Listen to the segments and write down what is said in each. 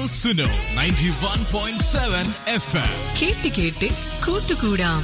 Suno ninety one point seven F M കേട്ട് കേട്ട് കൂട്ടുകൂടാം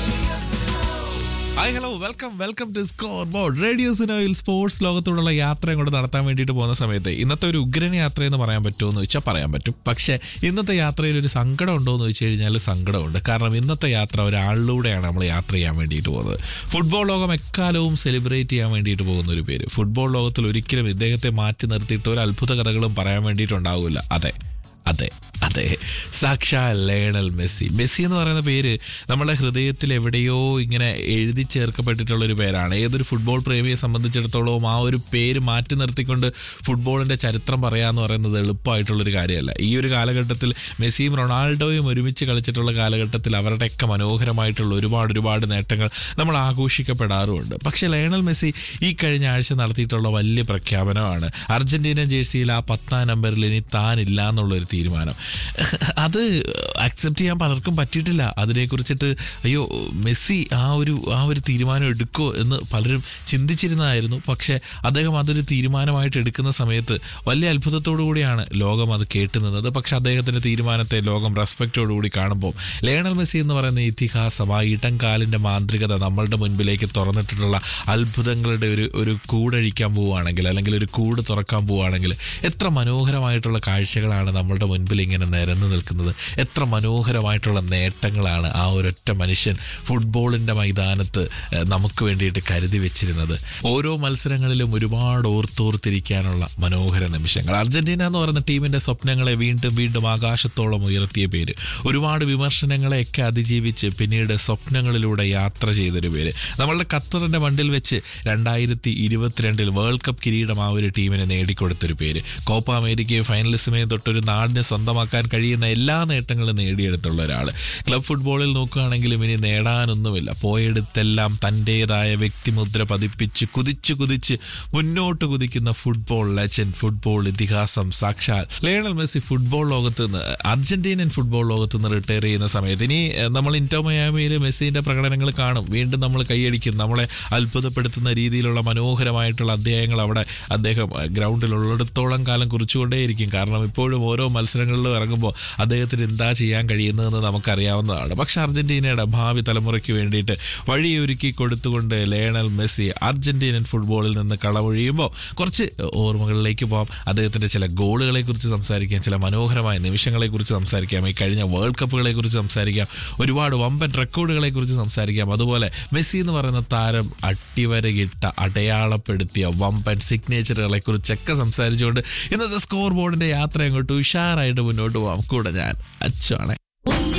hi hello welcome welcome to score board radio സിനോയിൽ sports ലോകത്തോടുള്ള യാത്രയും കൂടെ നടത്താൻ വേണ്ടിയിട്ട് പോകുന്ന സമയത്ത് ഇന്നത്തെ ഒരു ഉഗ്രൻ യാത്ര എന്ന് പറയാൻ പറ്റുമോ എന്ന് വെച്ചാൽ പറയാൻ പറ്റും പക്ഷേ ഇന്നത്തെ യാത്രയിൽ ഒരു സങ്കടം ഉണ്ടോ എന്ന് വെച്ച് കഴിഞ്ഞാൽ സങ്കടമുണ്ട് കാരണം ഇന്നത്തെ യാത്ര ഒരാളിലൂടെയാണ് നമ്മൾ യാത്ര ചെയ്യാൻ വേണ്ടിയിട്ട് പോകുന്നത് ഫുട്ബോൾ ലോകം എക്കാലവും സെലിബ്രേറ്റ് ചെയ്യാൻ വേണ്ടിയിട്ട് പോകുന്ന ഒരു പേര് ഫുട്ബോൾ ലോകത്തിൽ ഒരിക്കലും ഇദ്ദേഹത്തെ മാറ്റി നിർത്തിയിട്ട് ഒരു അത്ഭുത കഥകളും പറയാൻ വേണ്ടിയിട്ടുണ്ടാവില്ല അതെ അതെ അതെ സാക്ഷാ ലേണൽ മെസ്സി മെസ്സി എന്ന് പറയുന്ന പേര് നമ്മുടെ ഹൃദയത്തിൽ എവിടെയോ ഇങ്ങനെ എഴുതി ചേർക്കപ്പെട്ടിട്ടുള്ള ഒരു പേരാണ് ഏതൊരു ഫുട്ബോൾ പ്രേമിയെ സംബന്ധിച്ചിടത്തോളം ആ ഒരു പേര് മാറ്റി നിർത്തിക്കൊണ്ട് ഫുട്ബോളിന്റെ ചരിത്രം പറയാന്ന് പറയുന്നത് എളുപ്പമായിട്ടുള്ളൊരു കാര്യമല്ല ഈ ഒരു കാലഘട്ടത്തിൽ മെസ്സിയും റൊണാൾഡോയും ഒരുമിച്ച് കളിച്ചിട്ടുള്ള കാലഘട്ടത്തിൽ അവരുടെയൊക്കെ മനോഹരമായിട്ടുള്ള ഒരുപാട് ഒരുപാട് നേട്ടങ്ങൾ നമ്മൾ ആഘോഷിക്കപ്പെടാറുമുണ്ട് പക്ഷെ ലയണൽ മെസ്സി ഈ കഴിഞ്ഞ ആഴ്ച നടത്തിയിട്ടുള്ള വലിയ പ്രഖ്യാപനമാണ് അർജന്റീന ജേഴ്സിയിൽ ആ പത്താം നമ്പറിൽ ഇനി താനില്ല എന്നുള്ളൊരു തീരുമാനം അത് അക്സെപ്റ്റ് ചെയ്യാൻ പലർക്കും പറ്റിയിട്ടില്ല അതിനെക്കുറിച്ചിട്ട് അയ്യോ മെസ്സി ആ ഒരു ആ ഒരു തീരുമാനം എടുക്കോ എന്ന് പലരും ചിന്തിച്ചിരുന്നതായിരുന്നു പക്ഷേ അദ്ദേഹം അതൊരു തീരുമാനമായിട്ട് എടുക്കുന്ന സമയത്ത് വലിയ അത്ഭുതത്തോടു കൂടിയാണ് ലോകം അത് കേട്ടുനിന്നത് പക്ഷെ അദ്ദേഹത്തിന്റെ തീരുമാനത്തെ ലോകം റെസ്പെക്റ്റോടുകൂടി കാണുമ്പോൾ ലയണൽ മെസ്സി എന്ന് പറയുന്ന ഇതിഹാസം ആ ഇടംകാലിന്റെ മാന്ത്രികത നമ്മളുടെ മുൻപിലേക്ക് തുറന്നിട്ടുള്ള അത്ഭുതങ്ങളുടെ ഒരു ഒരു കൂടഴിക്കാൻ പോവുകയാണെങ്കിൽ അല്ലെങ്കിൽ ഒരു കൂട് തുറക്കാൻ പോവുകയാണെങ്കിൽ എത്ര മനോഹരമായിട്ടുള്ള കാഴ്ചകളാണ് നമ്മളുടെ മുൻപിൽ ഇങ്ങനെ നിരന്നു നിൽക്കുന്നത് എത്ര മനോഹരമായിട്ടുള്ള നേട്ടങ്ങളാണ് ആ ഒരൊറ്റ മനുഷ്യൻ ഫുട്ബോളിന്റെ മൈതാനത്ത് ഏഹ്, നമുക്ക് വേണ്ടിയിട്ട് കരുതി വെച്ചിരുന്നത് ഓരോ മത്സരങ്ങളിലും ഒരുപാട് ഓർത്തോർത്തിരിക്കാനുള്ള മനോഹര നിമിഷങ്ങൾ അർജന്റീന എന്ന് പറയുന്ന ടീമിന്റെ സ്വപ്നങ്ങളെ വീണ്ടും വീണ്ടും ആകാശത്തോളം ഉയർത്തിയ പേര് ഒരുപാട് വിമർശനങ്ങളെയൊക്കെ അതിജീവിച്ച് പിന്നീട് സ്വപ്നങ്ങളിലൂടെ യാത്ര ചെയ്തൊരു പേര് നമ്മളുടെ ഖത്തറിന്റെ മണ്ടിൽ വെച്ച് രണ്ടായിരത്തി ഇരുപത്തിരണ്ടിൽ വേൾഡ് കപ്പ് കിരീടം ആ ഒരു ടീമിന് നേടിക്കൊടുത്തൊരു പേര് കോപ്പ അമേരിക്കയും ഫൈനലിസ്റ്റുമേയും തൊട്ടൊരു നാടിനെ സ്വന്തമാക്കാൻ കഴിയുന്ന എല്ലാ നേട്ടങ്ങളും നേടിയെടുത്തുള്ള ഒരാൾ ക്ലബ് ഫുട്ബോളിൽ നോക്കുകയാണെങ്കിലും ഇനി നേടാനൊന്നുമില്ല പോയെടുത്തെല്ലാം തൻ്റെതായ വ്യക്തിമുദ്ര പതിപ്പിച്ച് കുതിച്ച് കുതിച്ച് മുന്നോട്ട് കുതിക്കുന്ന ഫുട്ബോൾ ലെജൻഡ് ഫുട്ബോൾ ഇതിഹാസം സാക്ഷാൽ ലയണൽ മെസ്സി ഫുട്ബോൾ ലോകത്ത് നിന്ന് അർജന്റീനൻ ഫുട്ബോൾ ലോകത്ത് നിന്ന് റിട്ടയർ ചെയ്യുന്ന സമയത്ത് ഇനി ഏഹ്, നമ്മൾ ഇന്റോമയാമിയിൽ മെസ്സിന്റെ പ്രകടനങ്ങൾ കാണും വീണ്ടും നമ്മൾ കൈയടിക്കും നമ്മളെ അത്ഭുതപ്പെടുത്തുന്ന രീതിയിലുള്ള മനോഹരമായിട്ടുള്ള അധ്യായങ്ങൾ അവിടെ അദ്ദേഹം ഏഹ്, ഗ്രൗണ്ടിൽ ഉള്ളിടത്തോളം കാലം കുറിച്ചുകൊണ്ടേയിരിക്കും കാരണം ഇപ്പോഴും ഓരോ മത്സരങ്ങളിലും ഇറങ്ങുമ്പോൾ അദ്ദേഹത്തിന് എന്താ ചെയ്യാൻ കഴിയുന്നതെന്ന് നമുക്കറിയാവുന്നതാണ് പക്ഷെ അർജന്റീനയുടെ ഭാവി തലമുറയ്ക്ക് വേണ്ടിയിട്ട് വഴിയൊരുക്കി കൊടുത്തുകൊണ്ട് ലയണൽ മെസ്സി അർജന്റീനൻ ഫുട്ബോളിൽ നിന്ന് കളവൊഴിയുമ്പോൾ കുറച്ച് ഓർമ്മകളിലേക്ക് പോകാം അദ്ദേഹത്തിന്റെ ചില ഗോളുകളെ കുറിച്ച് സംസാരിക്കാം ചില മനോഹരമായ നിമിഷങ്ങളെ കുറിച്ച് സംസാരിക്കാം ഈ കഴിഞ്ഞ വേൾഡ് കപ്പുകളെ കുറിച്ച് സംസാരിക്കാം ഒരുപാട് വമ്പൻ റെക്കോർഡുകളെ കുറിച്ച് സംസാരിക്കാം അതുപോലെ മെസ്സി എന്ന് പറയുന്ന താരം അട്ടിവരകിട്ട അടയാളപ്പെടുത്തിയ വമ്പൻ സിഗ്നേച്ചറുകളെ കുറിച്ചൊക്കെ സംസാരിച്ചുകൊണ്ട് ഇന്നത്തെ സ്കോർ ബോർഡിന്റെ യാത്ര അങ്ങോട്ട് ഉഷാറായിട്ട് മുന്നോട്ട് പോകാം കൂടെ ഞാൻ അച്ചാണ്